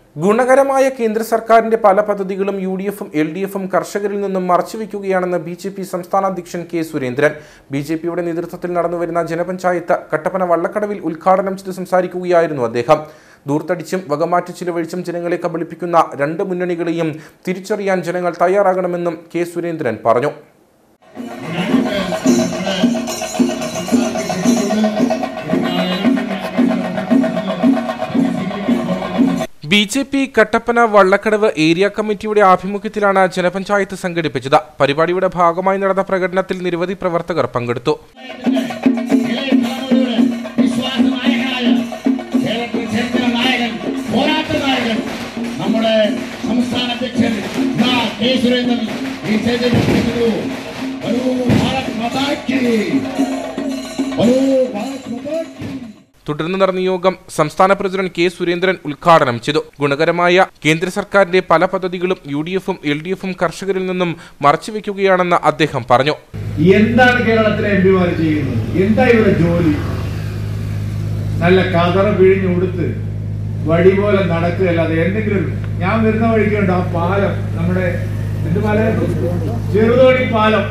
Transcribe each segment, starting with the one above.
ഗുണകരമായ കേന്ദ്ര സർക്കാരിന്റെ പല പദ്ധതികളും യു ഡി എഫും എൽ ഡി എഫും കർഷകരിൽ നിന്നും മറച്ചുവെക്കുകയാണെന്ന് ബി ജെ പി സംസ്ഥാന അധ്യക്ഷൻ കെ സുരേന്ദ്രൻ ബി ജെ പിയുടെ നേതൃത്വത്തിൽ നടന്നുവരുന്ന ജനപഞ്ചായത്ത് കട്ടപ്പന വള്ളക്കടവിൽ ഉദ്ഘാടനം ചെയ്ത് സംസാരിക്കുകയായിരുന്നു അദ്ദേഹം ദൂർത്തടിച്ചും വകമാറ്റി ചിലവഴിച്ചും ജനങ്ങളെ കബളിപ്പിക്കുന്ന രണ്ട് മുന്നണികളെയും തിരിച്ചറിയാൻ ജനങ്ങൾ തയ്യാറാകണമെന്നും കെ സുരേന്ദ്രൻ പറഞ്ഞു BJP Kattappana Vallakkadavu area കമ്മിറ്റിയുടെ ആഭിമുഖ്യത്തിലാണ് ജനപഞ്ചായത്ത് സംഘടിപ്പിച്ചത് പരിപാടിയുടെ ഭാഗമായി നടന്ന പ്രകടനത്തിൽ നിരവധി പ്രവർത്തകർ പങ്കെടുത്തു ഇളയ തലമുറയുടെ വിശ്വാസനായകനായ കേരളത്തിൽ ചരിത്ര നായകൻ പോരാട്ട നായകൻ നമ്മുടെ സംസ്ഥാന അധ്യക്ഷൻ നാ കെ സുരേന്ദ്രൻ ഈ സ്റ്റേജിൽ എത്തിക്കുന്നു വരൂ ഭാരത് മാതാക്കി വരൂ ഭാരത് മാതാക്കി തുടർന്ന് നടന്ന യോഗം സംസ്ഥാന പ്രസിഡന്റ് കെ സുരേന്ദ്രൻ ഉദ്ഘാടനം ചെയ്തു ഗുണകരമായ കേന്ദ്ര സർക്കാരിന്റെ പല പദ്ധതികളും യു ഡി എഫും എൽ ഡി എഫും കർഷകരിൽ നിന്നും മറച്ചുവെക്കുകയാണെന്ന് അദ്ദേഹം പറഞ്ഞു എന്താണ് കേരളത്തിലെ എം പിമാർ ചെയ്യുന്നത് എന്താ ഇവരുടെ ജോലി നല്ല കതറ പിഴിഞ്ഞ് ഉടുത്ത് വടി പോലെ നടക്കുകയല്ലാതെ എന്തെങ്കിലും ഞാൻ വരുന്ന വഴിക്കുണ്ട് ആ പാലം നമ്മുടെ എന്ത് പാലം ചെറുതോണി പാലം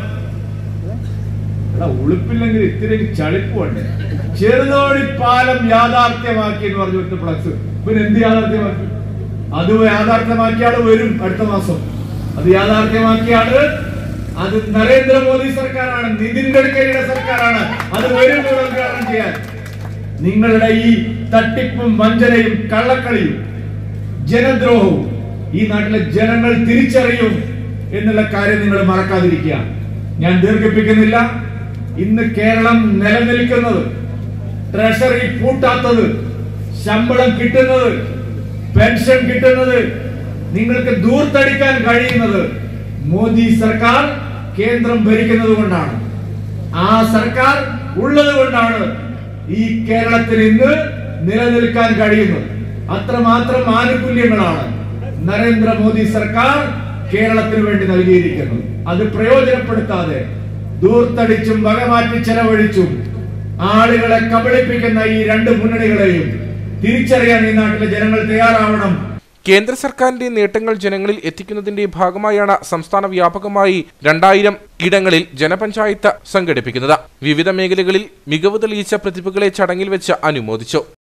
എടാ ഉളുപ്പില്ലെങ്കിൽ ഇത്തിരി ചളിപ്പ് വേണ്ടേ ചെറുതോണി പാലം യാഥാർത്ഥ്യമാക്കി എന്ന് പറഞ്ഞു ഒറ്റ ഫ്ലക്സ് പിന്നെ എന്ത് യാഥാർത്ഥ്യമാക്കി അത് യാഥാർത്ഥ്യമാക്കിയാള് വരും അടുത്ത മാസം അത് യാഥാർത്ഥ്യമാക്കിയാള് അത് നരേന്ദ്രമോദി സർക്കാരാണ് നിതിൻ ഗഡ്കരിയുടെ സർക്കാരാണ് അത് വരും ഇവിടെ ഉദ്ഘാടനം ചെയ്യാൻ നിങ്ങളുടെ ഈ തട്ടിപ്പും വഞ്ചനയും കള്ളക്കളിയും ജനദ്രോഹവും ഈ നാട്ടിലെ ജനങ്ങൾ തിരിച്ചറിയും എന്നുള്ള കാര്യം നിങ്ങൾ മറക്കാതിരിക്കുക ഞാൻ ദീർഘിപ്പിക്കുന്നില്ല ഇന്ന് കേരളം നിലനിൽക്കുന്നത് ട്രഷറി പൂട്ടാത്തത് ശമ്പളം കിട്ടുന്നത് പെൻഷൻ കിട്ടുന്നത് നിങ്ങൾക്ക് ദൂർത്തടിക്കാൻ കഴിയുന്നത് മോദി സർക്കാർ കേന്ദ്രം ഭരിക്കുന്നത് കൊണ്ടാണ് ആ സർക്കാർ ഉള്ളത് കൊണ്ടാണ് ഈ കേരളത്തിൽ ഇന്ന് നിലനിൽക്കാൻ കഴിയുന്നത് അത്രമാത്രം ആനുകൂല്യങ്ങളാണ് നരേന്ദ്രമോദി സർക്കാർ കേരളത്തിന് വേണ്ടി നൽകിയിരിക്കുന്നത് അത് പ്രയോജനപ്പെടുത്താതെ ദൂർത്തടിച്ചും വകമാറ്റി ചെലവഴിച്ചും ആളുകളെ കബളിപ്പിക്കുന്ന ഈ രണ്ട് മുന്നണികളെയും തിരിച്ചറിയാൻ ഈ നാട്ടിലെ ജനങ്ങൾ തയ്യാറാവണം കേന്ദ്ര സർക്കാരിന്റെ നേട്ടങ്ങൾ ജനങ്ങളിൽ എത്തിക്കുന്നതിന്റെ ഭാഗമായാണ് സംസ്ഥാന വ്യാപകമായി രണ്ടായിരം ഇടങ്ങളിൽ ജനപഞ്ചായത്ത് സംഘടിപ്പിക്കുന്നത് വിവിധ മേഖലകളിൽ മികവ് തെളിയിച്ച പ്രതിഭകളെ ചടങ്ങിൽ വെച്ച് അനുമോദിച്ചു